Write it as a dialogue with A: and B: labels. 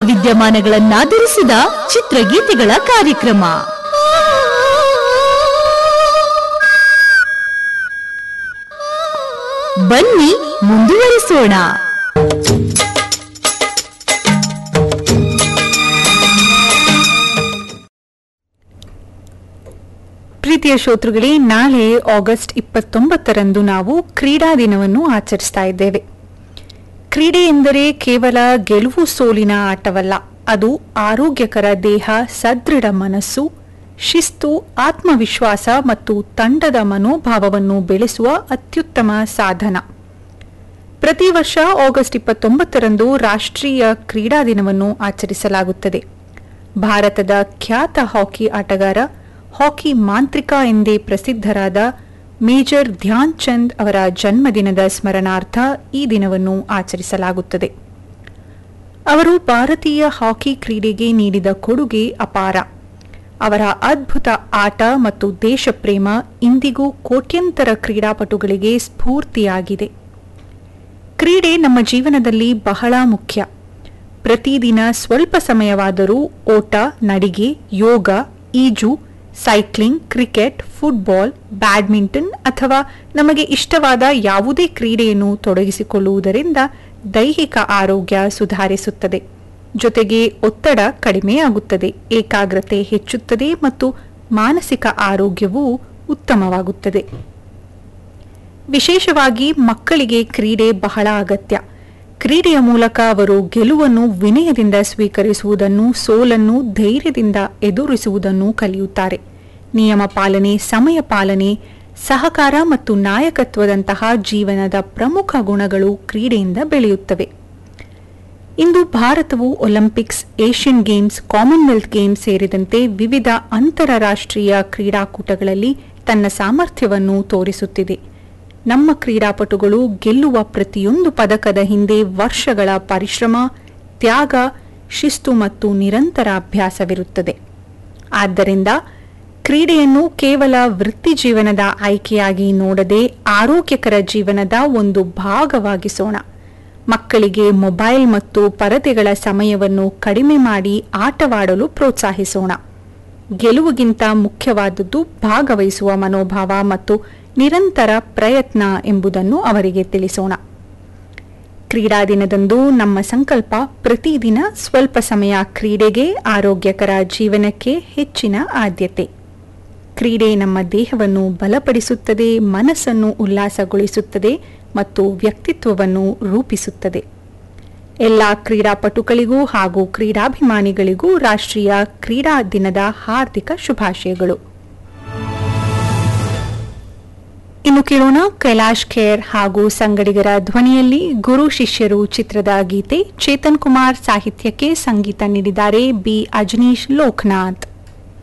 A: ವಿದ್ಯಮಾನಗಳನ್ನಾಧರಿಸಿದ ಚಿತ್ರಗೀತೆಗಳ ಕಾರ್ಯಕ್ರಮ ಬನ್ನಿ ಮುಂದುವರಿಸೋಣ
B: ಪ್ರೀತಿಯ ಶ್ರೋತೃಗಳೇ ನಾಳೆ ಆಗಸ್ಟ್ ಇಪ್ಪತ್ತೊಂಬತ್ತರಂದು ನಾವು ಕ್ರೀಡಾ ದಿನವನ್ನು ಆಚರಿಸ್ತಾ ಇದ್ದೇವೆ ಕ್ರೀಡೆ ಎಂದರೆ ಕೇವಲ ಗೆಲುವು ಸೋಲಿನ ಆಟವಲ್ಲ ಅದು ಆರೋಗ್ಯಕರ ದೇಹ ಸದೃಢ ಮನಸ್ಸು ಶಿಸ್ತು ಆತ್ಮವಿಶ್ವಾಸ ಮತ್ತು ತಂಡದ ಮನೋಭಾವವನ್ನು ಬೆಳೆಸುವ ಅತ್ಯುತ್ತಮ ಸಾಧನ ಪ್ರತಿ ವರ್ಷ ಆಗಸ್ಟ್ ಇಪ್ಪತ್ತೊಂಬತ್ತರಂದು ರಾಷ್ಟ್ರೀಯ ಕ್ರೀಡಾ ದಿನವನ್ನು ಆಚರಿಸಲಾಗುತ್ತದೆ ಭಾರತದ ಖ್ಯಾತ ಹಾಕಿ ಆಟಗಾರ ಹಾಕಿ ಮಾಂತ್ರಿಕ ಎಂದೇ ಪ್ರಸಿದ್ಧರಾದ ಮೇಜರ್ ಧ್ಯಾನ್ ಚಂದ್ ಅವರ ಜನ್ಮದಿನದ ಸ್ಮರಣಾರ್ಥ ಈ ದಿನವನ್ನು ಆಚರಿಸಲಾಗುತ್ತದೆ ಅವರು ಭಾರತೀಯ ಹಾಕಿ ಕ್ರೀಡೆಗೆ ನೀಡಿದ ಕೊಡುಗೆ ಅಪಾರ ಅವರ ಅದ್ಭುತ ಆಟ ಮತ್ತು ದೇಶಪ್ರೇಮ ಇಂದಿಗೂ ಕೋಟ್ಯಂತರ ಕ್ರೀಡಾಪಟುಗಳಿಗೆ ಸ್ಫೂರ್ತಿಯಾಗಿದೆ ಕ್ರೀಡೆ ನಮ್ಮ ಜೀವನದಲ್ಲಿ ಬಹಳ ಮುಖ್ಯ ಪ್ರತಿದಿನ ಸ್ವಲ್ಪ ಸಮಯವಾದರೂ ಓಟ ನಡಿಗೆ ಯೋಗ ಈಜು ಸೈಕ್ಲಿಂಗ್ ಕ್ರಿಕೆಟ್ ಫುಟ್ಬಾಲ್ ಬ್ಯಾಡ್ಮಿಂಟನ್ ಅಥವಾ ನಮಗೆ ಇಷ್ಟವಾದ ಯಾವುದೇ ಕ್ರೀಡೆಯನ್ನು ತೊಡಗಿಸಿಕೊಳ್ಳುವುದರಿಂದ ದೈಹಿಕ ಆರೋಗ್ಯ ಸುಧಾರಿಸುತ್ತದೆ ಜೊತೆಗೆ ಒತ್ತಡ ಕಡಿಮೆಯಾಗುತ್ತದೆ ಏಕಾಗ್ರತೆ ಹೆಚ್ಚುತ್ತದೆ ಮತ್ತು ಮಾನಸಿಕ ಆರೋಗ್ಯವೂ ಉತ್ತಮವಾಗುತ್ತದೆ ವಿಶೇಷವಾಗಿ ಮಕ್ಕಳಿಗೆ ಕ್ರೀಡೆ ಬಹಳ ಅಗತ್ಯ ಕ್ರೀಡೆಯ ಮೂಲಕ ಅವರು ಗೆಲುವನ್ನು ವಿನಯದಿಂದ ಸ್ವೀಕರಿಸುವುದನ್ನು ಸೋಲನ್ನು ಧೈರ್ಯದಿಂದ ಎದುರಿಸುವುದನ್ನು ಕಲಿಯುತ್ತಾರೆ ನಿಯಮ ಪಾಲನೆ ಸಮಯ ಪಾಲನೆ ಸಹಕಾರ ಮತ್ತು ನಾಯಕತ್ವದಂತಹ ಜೀವನದ ಪ್ರಮುಖ ಗುಣಗಳು ಕ್ರೀಡೆಯಿಂದ ಬೆಳೆಯುತ್ತವೆ ಇಂದು ಭಾರತವು Olympics Asian Games Commonwealth Games ಸೇರಿದಂತೆ ವಿವಿಧ ಅಂತಾರಾಷ್ಟ್ರೀಯ ಕ್ರೀಡಾಕೂಟಗಳಲ್ಲಿ ತನ್ನ ಸಾಮರ್ಥ್ಯವನ್ನು ತೋರಿಸುತ್ತಿದೆ ನಮ್ಮ ಕ್ರೀಡಾಪಟುಗಳು ಗೆಲ್ಲುವ ಪ್ರತಿಯೊಂದು ಪದಕದ ಹಿಂದೆ ವರ್ಷಗಳ ಪರಿಶ್ರಮ ತ್ಯಾಗ ಶಿಸ್ತು ಮತ್ತು ನಿರಂತರ ಅಭ್ಯಾಸವಿರುತ್ತದೆ ಆದ್ದರಿಂದ ಕ್ರೀಡೆಯನ್ನು ಕೇವಲ ವೃತ್ತಿ ಜೀವನದ ಆಯ್ಕೆಯಾಗಿ ನೋಡದೆ ಆರೋಗ್ಯಕರ ಜೀವನದ ಒಂದು ಭಾಗವಾಗಿಸೋಣ ಮಕ್ಕಳಿಗೆ ಮೊಬೈಲ್ ಮತ್ತು ಪರದೆಗಳ ಸಮಯವನ್ನು ಕಡಿಮೆ ಮಾಡಿ ಆಟವಾಡಲು ಪ್ರೋತ್ಸಾಹಿಸೋಣ ಗೆಲುವಿಗಿಂತ ಮುಖ್ಯವಾದದ್ದು ಭಾಗವಹಿಸುವ ಮನೋಭಾವ ಮತ್ತು ನಿರಂತರ ಪ್ರಯತ್ನ ಎಂಬುದನ್ನು ಅವರಿಗೆ ತಿಳಿಸೋಣ ಕ್ರೀಡಾ ದಿನದಂದು ನಮ್ಮ ಸಂಕಲ್ಪ ಪ್ರತಿದಿನ ಸ್ವಲ್ಪ ಸಮಯ ಕ್ರೀಡೆಗೆ ಆರೋಗ್ಯಕರ ಜೀವನಕ್ಕೆ ಹೆಚ್ಚಿನ ಆದ್ಯತೆ ಕ್ರೀಡೆ ನಮ್ಮ ದೇಹವನ್ನು ಬಲಪಡಿಸುತ್ತದೆ ಮನಸ್ಸನ್ನು ಉಲ್ಲಾಸಗೊಳಿಸುತ್ತದೆ ಮತ್ತು ವ್ಯಕ್ತಿತ್ವವನ್ನು ರೂಪಿಸುತ್ತದೆ ಎಲ್ಲ ಕ್ರೀಡಾಪಟುಗಳಿಗೂ ಹಾಗೂ ಕ್ರೀಡಾಭಿಮಾನಿಗಳಿಗೂ ರಾಷ್ಟ್ರೀಯ ಕ್ರೀಡಾ ದಿನದ ಹಾರ್ದಿಕ ಶುಭಾಶಯಗಳು ಇನ್ನು ಕೇಳೋಣ ಕೈಲಾಶ್ ಖೇರ್ ಹಾಗೂ ಸಂಗಡಿಗರ ಧ್ವನಿಯಲ್ಲಿ ಗುರು ಶಿಷ್ಯರು ಚಿತ್ರದ ಗೀತೆ ಚೇತನ್ ಕುಮಾರ್ ಸಾಹಿತ್ಯಕ್ಕೆ ಸಂಗೀತ ನೀಡಿದ್ದಾರೆ ಬಿ ಅಜನೀಶ್ ಲೋಕನಾಥ್